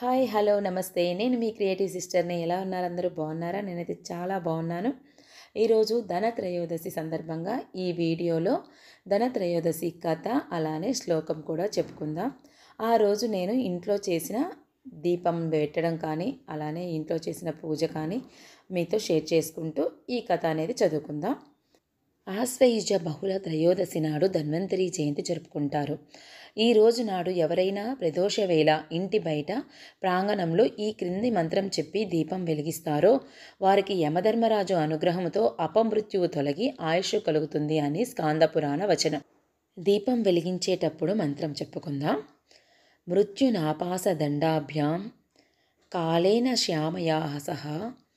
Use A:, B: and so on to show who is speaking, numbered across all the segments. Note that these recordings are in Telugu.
A: హాయ్ హలో నమస్తే నేను మీ క్రియేటివ్ సిస్టర్ని ఎలా ఉన్నారు అందరూ బాగున్నారా నేనైతే చాలా బాగున్నాను ఈరోజు ధనత్రయోదశి సందర్భంగా ఈ వీడియోలో ధనత్రయోదశి కథ అలానే శ్లోకం కూడా చెప్పుకుందాం ఆ రోజు నేను ఇంట్లో చేసిన దీపం పెట్టడం కానీ అలానే ఇంట్లో చేసిన పూజ కానీ మీతో షేర్ చేసుకుంటూ ఈ కథ అనేది చదువుకుందాం ఆశ్వయుజ బహుళ త్రయోదశి నాడు ధన్వంతరి జయంతి జరుపుకుంటారు ఈ రోజు నాడు ఎవరైనా ప్రదోష వేళ ఇంటి బయట ప్రాంగణంలో ఈ క్రింది మంత్రం చెప్పి దీపం వెలిగిస్తారో వారికి యమధర్మరాజు అనుగ్రహంతో అపమృత్యువు తొలగి ఆయుష్ కలుగుతుంది అని స్కాందపురాణ వచనం దీపం వెలిగించేటప్పుడు మంత్రం చెప్పుకుందాం మృత్యునాపాస దండాభ్యాం కాలేన శ్యామయా సహ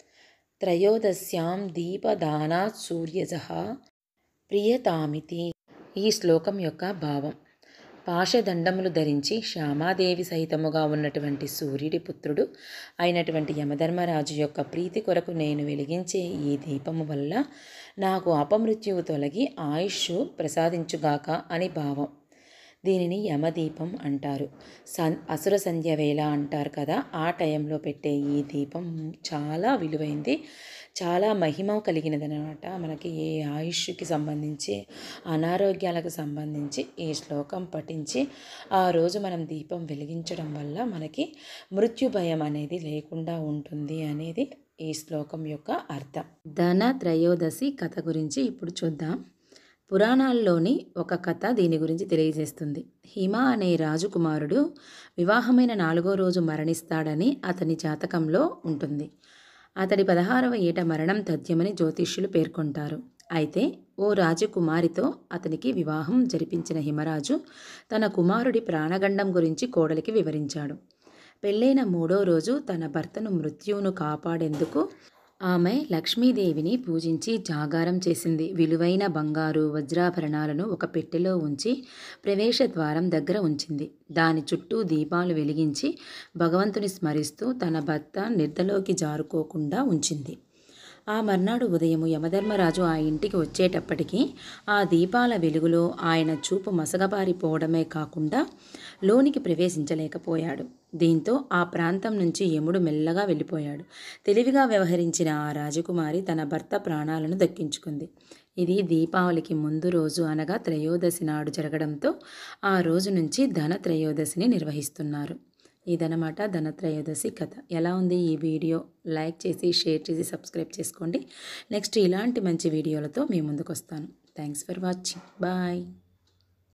A: త్రయోదశ్యాం దీపదానాత్ సూర్యజ ప్రియతామితి ఈ శ్లోకం యొక్క భావం పాశదండములు ధరించి శ్యామాదేవి సహితముగా ఉన్నటువంటి సూర్యుడి పుత్రుడు అయినటువంటి యమధర్మరాజు యొక్క ప్రీతి కొరకు నేను వెలిగించే ఈ దీపము వల్ల నాకు అపమృత్యువు తొలగి ఆయుష్ ప్రసాదించుగాక అని భావం దీనిని యమదీపం అంటారు సన్ అసుర సంధ్య వేళ అంటారు కదా ఆ టైంలో పెట్టే ఈ దీపం చాలా విలువైంది చాలా మహిమ కలిగినదనమాట మనకి ఏ ఆయుష్కి సంబంధించి అనారోగ్యాలకు సంబంధించి ఈ శ్లోకం పఠించి ఆ రోజు మనం దీపం వెలిగించడం వల్ల మనకి మృత్యు భయం అనేది లేకుండా ఉంటుంది అనేది ఈ శ్లోకం యొక్క అర్థం ధన త్రయోదశి కథ గురించి ఇప్పుడు చూద్దాం పురాణాల్లోని ఒక కథ దీని గురించి తెలియజేస్తుంది హిమ అనే రాజకుమారుడు వివాహమైన నాలుగో రోజు మరణిస్తాడని అతని జాతకంలో ఉంటుంది అతడి పదహారవ ఏట మరణం తథ్యమని జ్యోతిష్యులు పేర్కొంటారు అయితే ఓ రాజకుమారితో అతనికి వివాహం జరిపించిన హిమరాజు తన కుమారుడి ప్రాణగండం గురించి కోడలికి వివరించాడు పెళ్ళైన మూడో రోజు తన భర్తను మృత్యువును కాపాడేందుకు ఆమె లక్ష్మీదేవిని పూజించి జాగారం చేసింది విలువైన బంగారు వజ్రాభరణాలను ఒక పెట్టెలో ఉంచి ప్రవేశ ద్వారం దగ్గర ఉంచింది దాని చుట్టూ దీపాలు వెలిగించి భగవంతుని స్మరిస్తూ తన భర్త నిద్రలోకి జారుకోకుండా ఉంచింది ఆ మర్నాడు ఉదయం యమధర్మరాజు ఆ ఇంటికి వచ్చేటప్పటికి ఆ దీపాల వెలుగులో ఆయన చూపు మసగబారిపోవడమే కాకుండా లోనికి ప్రవేశించలేకపోయాడు దీంతో ఆ ప్రాంతం నుంచి యముడు మెల్లగా వెళ్ళిపోయాడు తెలివిగా వ్యవహరించిన ఆ రాజకుమారి తన భర్త ప్రాణాలను దక్కించుకుంది ఇది దీపావళికి ముందు రోజు అనగా త్రయోదశి నాడు జరగడంతో ఆ రోజు నుంచి ధన త్రయోదశిని నిర్వహిస్తున్నారు ఇదనమాట ధనత్రయోదశి కథ ఎలా ఉంది ఈ వీడియో లైక్ చేసి షేర్ చేసి సబ్స్క్రైబ్ చేసుకోండి నెక్స్ట్ ఇలాంటి మంచి వీడియోలతో మీ ముందుకు వస్తాను థ్యాంక్స్ ఫర్ వాచింగ్ బాయ్